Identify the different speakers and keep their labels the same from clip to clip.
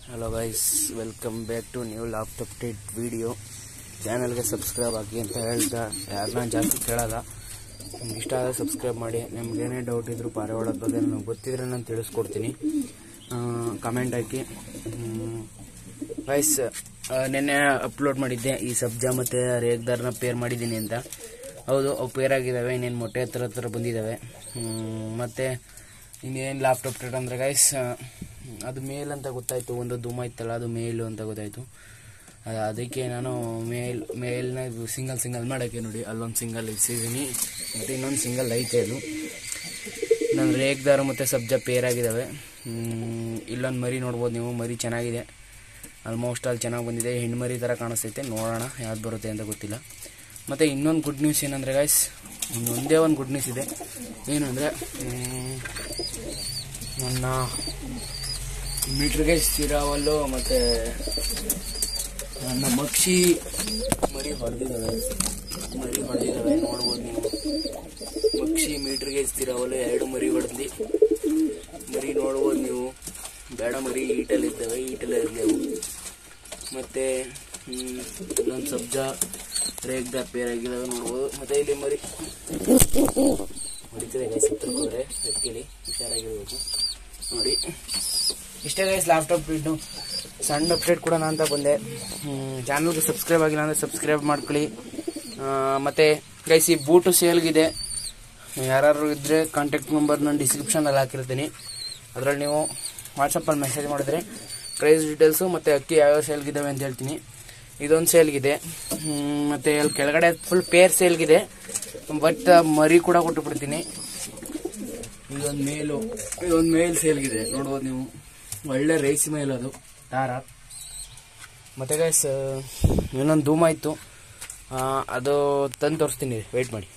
Speaker 1: hello guys welcome back to new laptop update video ಚಾನಲ್ಗೆ subscribe ಆಗಿ ಅಂತ ಹೇಳ್ತಾ ಯಾರನ್ನ ಜಾಸ್ತಿ ಕೇಳಲ್ಲ ನಿಮ್ಗೆ ಇಷ್ಟ ಆದರೆ ಸಬ್ಸ್ಕ್ರೈಬ್ ಮಾಡಿ ನಿಮ್ಗೆ ಏನೇ ಡೌಟ್ ಇದ್ರೂ ಪಾರಿವಾಳದ ಬಗ್ಗೆ ನನಗೆ ಗೊತ್ತಿದ್ರೆ ನಾನು ತಿಳಿಸ್ಕೊಡ್ತೀನಿ ಕಮೆಂಟ್ ಹಾಕಿ ಗೈಸ್ ನಿನ್ನೆ ಅಪ್ಲೋಡ್ ಮಾಡಿದ್ದೆ ಈ ಸಬ್ಜಾ ಮತ್ತು ರೇಗ್ದಾರ್ನ ಪೇರ್ ಮಾಡಿದ್ದೀನಿ ಅಂತ ಹೌದು ಅವು ಪೇರ್ ಆಗಿದ್ದಾವೆ ಇನ್ನೇನು ಮೊಟ್ಟೆ ಹತ್ರ ಹತ್ರ ಬಂದಿದ್ದಾವೆ ಮತ್ತು ಇನ್ನೇನು ಲ್ಯಾಪ್ಟಾಪ್ ಟ್ರೇಡ್ ಅಂದರೆ ಗೈಸ್ ಅದು ಮೇಲ್ ಅಂತ ಗೊತ್ತಾಯಿತು ಒಂದು ಧೂಮ ಇತ್ತಲ್ಲ ಅದು ಮೇಲು ಅಂತ ಗೊತ್ತಾಯಿತು ಅದ್- ಅದಕ್ಕೆ ನಾನು ಮೇಲ್ ಮೇಲ್ನ ಸಿಂಗಲ್ ಸಿಂಗಲ್ ಮಾಡೋಕ್ಕೆ ನೋಡಿ ಅಲ್ಲೊಂದು ಸಿಂಗಲ್ ಇಸಿದ್ದೀನಿ ಮತ್ತು ಇನ್ನೊಂದು ಸಿಂಗಲ್ ಐತೆ ಅದು ನಾನು ರೇಗ್ದಾರು ಮತ್ತು ಸಬ್ಜಾ ಪೇರ್ ಆಗಿದ್ದಾವೆ ಹ್ಮ್, ಇಲ್ಲೊಂದು ಮರಿ ನೋಡ್ಬೋದು ನೀವು ಮರಿ ಚೆನ್ನಾಗಿದೆ ಆಲ್ಮೋಸ್ಟ್ ಅಲ್ಲಿ ಚೆನ್ನಾಗಿ ಬಂದಿದೆ ಹೆಣ್ಣು ಮರಿ ಥರ ಕಾಣಿಸ್ತೈತೆ ನೋಡೋಣ ಯಾವ್ದು ಬರುತ್ತೆ ಅಂತ ಗೊತ್ತಿಲ್ಲ ಮತ್ತು ಇನ್ನೊಂದು ಗುಡ್ ನ್ಯೂಸ್ ಏನಂದರೆ ಗೈಸ್ ಒಂದೇ ಒಂದು ಗುಡ್ ನ್ಯೂಸ್ ಇದೆ ಏನು ಅಂದರೆ ನನ್ನ ಮೀಟ್ರಿಗೆ ಸ್ಥಿರಾವಲ್ಲು ಮತ್ತು ನನ್ನ ಮಕ್ಷಿ ಮರಿ ಹೊಡೆದಿದ್ದಾವೆ ಮರಿ ಹೊಡೆದಿದ್ದಾವೆ ನೋಡ್ಬೋದು ನೀವು ಮಕ್ಷಿ ಮೀಟ್ರಿಗೆ ಸ್ಥಿರಾವಲ್ಲು ಎರಡು ಮರಿ ಹೊಡೆದು ಮರಿ ನೋಡ್ಬೋದು ನೀವು ಬೇಡ ಮರಿ ಈಟಲ್ಲಿದ್ದಾವೆ ಈಟಲ್ಲೇ ಇರಲೇವು ಮತ್ತು ಇನ್ನೊಂದು ಸಬ್ಜಾ ರೇಗ್ದಾರ್ ಪೇರ್ ಆಗಿದ್ದಾವೆ ನೋಡ್ಬೋದು ಮತ್ತು ಇಲ್ಲಿ ಮರಿ ಹೊಡಿತದೆ ಗೈಸ್ ಹತ್ರಕ್ಕೆ ಹೋದ್ರೆ ಎತ್ತಿಲಿ ಹುಷಾರಾಗಿರ್ಬೇಕು ನೋಡಿ ಇಷ್ಟೇ ಗೈಸ್ ಲ್ಯಾಪ್ಟಾಪ್ ಬಿಟ್ಟು ಸಣ್ಣ ಅಪ್ಡೇಟ್ ಕೊಡೋಣ ಅಂತ ಬಂದೆ ಚಾನಲ್ಗೆ ಸಬ್ಸ್ಕ್ರೈಬ್ ಆಗಿಲ್ಲ ಅಂದರೆ ಸಬ್ಸ್ಕ್ರೈಬ್ ಮಾಡ್ಕೊಳ್ಳಿ ಆ, ಮತ್ತೆ ಗೈಸ್ ಈ ಬೂಟು ಸೇಲ್ಗಿದೆ ಯಾರು ಇದ್ದರೆ ಕಾಂಟ್ಯಾಕ್ಟ್ ನಂಬರ್ ನಾನು ಡಿಸ್ಕ್ರಿಪ್ಷನಲ್ಲಿ ಹಾಕಿರ್ತೀನಿ ಅದರಲ್ಲಿ ನೀವು ವಾಟ್ಸಪ್ಪಲ್ಲಿ ಮೆಸೇಜ್ ಮಾಡಿದ್ರೆ ಪ್ರೈಸ್ ಡೀಟೇಲ್ಸು ಮತ್ತು ಅಕ್ಕಿ ಯಾವ್ಯಾವ ಸೇಲ್ಗಿದ್ದಾವೆ ಅಂತ ಹೇಳ್ತೀನಿ ಇದೊಂದು ಸೇಲ್ಗಿದೆ ಹ್ಮ್, ಮತ್ತೆ ಅಲ್ಲಿ ಕೆಳಗಡೆ ಫುಲ್ ಪೇರ್ ಸೇಲ್ಗಿದೆ ಬಟ್ ಮರಿ ಕೂಡ ಕೊಟ್ಟು ಬಿಡ್ತೀನಿ ಇದೊಂದು ಮೇಲು ಇದೊಂದು ಮೇಲ್ ಸೇಲ್ಗಿದೆ ನೋಡ್ಬೋದು ನೀವು ಒಳ್ಳೆ ರೈಸ್ ಮೇಲ್ ಅದು ದಾರ ಮತ್ತೆ ಗೈಸ್ ಇನ್ನೊಂದು ಧೂಮ ಇತ್ತು ಆ, ಅದು ತಂದು ತೋರಿಸ್ತೀನಿ ವೆಯ್ಟ್ ಮಾಡಿ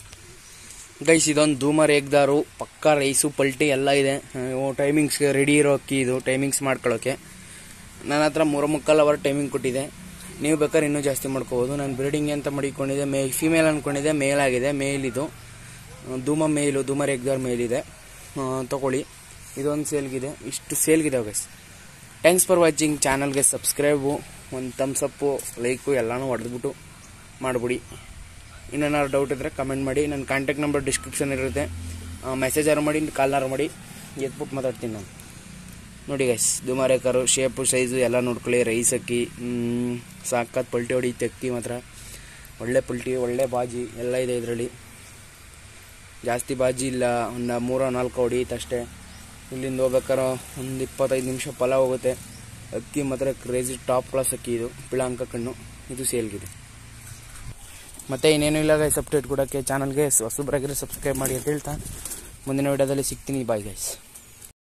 Speaker 1: ಗೈಸ್ ಇದೊಂದು ಧೂಮ ರೇಗ್ದಾರು ಪಕ್ಕಾ ರೈಸು ಪಲ್ಟಿ ಎಲ್ಲ ಇದೆ ಟೈಮಿಂಗ್ಸ್ ರೆಡಿ ಇರೋ ಅಕ್ಕಿ ಇದು ಟೈಮಿಂಗ್ಸ್ ಮಾಡ್ಕೊಳ್ಳೋಕೆ ನನ್ನ ಹತ್ರ ಮೂರು ಮುಕ್ಕಾಲು ಅವರ್ ಟೈಮಿಂಗ್ ಕೊಟ್ಟಿದೆ ನೀವು ಬೇಕಾದ್ರೆ ಇನ್ನೂ ಜಾಸ್ತಿ ಮಾಡ್ಕೋಬೋದು ನಾನು ಬ್ರೀಡಿಂಗ್ ಅಂತ ಮಾಡಿಕೊಂಡಿದ್ದೆ ಮೇಲ್ ಫಿಮೇಲ್ ಅಂದ್ಕೊಂಡಿದ್ದೆ ಮೇಲ್ ಆಗಿದೆ ಮೇಲ್ ಇದು ಆ, ಧೂಮ ಮೇಲು ಧೂಮ ರೇಗ್ದಾರ್ ಮೇಲಿದೆ ಆ, ತಗೊಳ್ಳಿ ಇದೊಂದು ಸೇಲ್ಗಿದೆ ಇಷ್ಟು ಸೇಲ್ಗಿದಾವೆ ಗೈಸ್ ಥ್ಯಾಂಕ್ಸ್ ಫಾರ್ ವಾಚಿಂಗ್ ಚಾನಲ್ಗೆ ಸಬ್ಸ್ಕ್ರೈಬು ಒಂದು ತಮ್ಸಪ್ಪು ಲೈಕು ಎಲ್ಲನೂ ಹೊಡೆದ್ಬಿಟ್ಟು ಮಾಡಿಬಿಡಿ ಇನ್ನೇನಾದ್ರು ಡೌಟ್ ಇದ್ದರೆ ಕಮೆಂಟ್ ಮಾಡಿ ನನ್ನ ಕಾಂಟ್ಯಾಕ್ಟ್ ನಂಬರ್ ಡಿಸ್ಕ್ರಿಪ್ಷನ್ ಇರುತ್ತೆ ಮೆಸೇಜ್ ಆರು ಮಾಡಿ ಕಾಲ್ನಾರು ಮಾಡಿ ಎತ್ಬಿಟ್ಟು ಮಾತಾಡ್ತೀನಿ ನಾನು ನೋಡಿ ಗೈಸ್ ದುಮಾರೇಕರು ಶೇಪು ಸೈಜು ಎಲ್ಲ ನೋಡ್ಕೊಳ್ಳಿ ರೈಸ್ ಅಕ್ಕಿ ಸಾಕತ್ ಪಲ್ಟಿ ಹೊಡಿಯುತ್ತೆ ಅಕ್ಕಿ ಮಾತ್ರ ಒಳ್ಳೆ ಪಲ್ಟಿ ಒಳ್ಳೆ ಬಾಜಿ ಎಲ್ಲ ಇದೆ ಇದರಲ್ಲಿ ಜಾಸ್ತಿ ಬಾಜಿ ಇಲ್ಲ ಒಂದು ಮೂರೋ ನಾಲ್ಕು ಹೊಡಿಯುತ್ತೆ ಅಷ್ಟೇ ಇಲ್ಲಿಂದ ಹೋಗ್ಬೇಕಾದ್ರೆ ಒಂದು ಇಪ್ಪತ್ತೈದು ನಿಮಿಷ ಫಲ ಹೋಗುತ್ತೆ ಅಕ್ಕಿ ಮಾತ್ರ ಕ್ರೇಜಿ ಟಾಪ್ ಕ್ಲಾಸ್ ಅಕ್ಕಿ ಇದು ಪಿಳಾಂಕ ಕಣ್ಣು ಇದು ಸೇಲ್ಗಿದೆ ಮತ್ತೆ ಇನ್ನೇನು ಇಲ್ಲ ಗೈಸ್ ಅಪ್ಡೇಟ್ ಕೊಡೋಕ್ಕೆ ಚಾನಲ್ಗೆ ಹೊಸಬ್ರಾಗಿರೋ ಸಬ್ಸ್ಕ್ರೈಬ್ ಮಾಡಿ ಅಂತ ಹೇಳ್ತಾ ಮುಂದಿನ ವಿಡಿಯೋದಲ್ಲಿ ಸಿಗ್ತೀನಿ ಬಾಯ್ ಗೈಸ್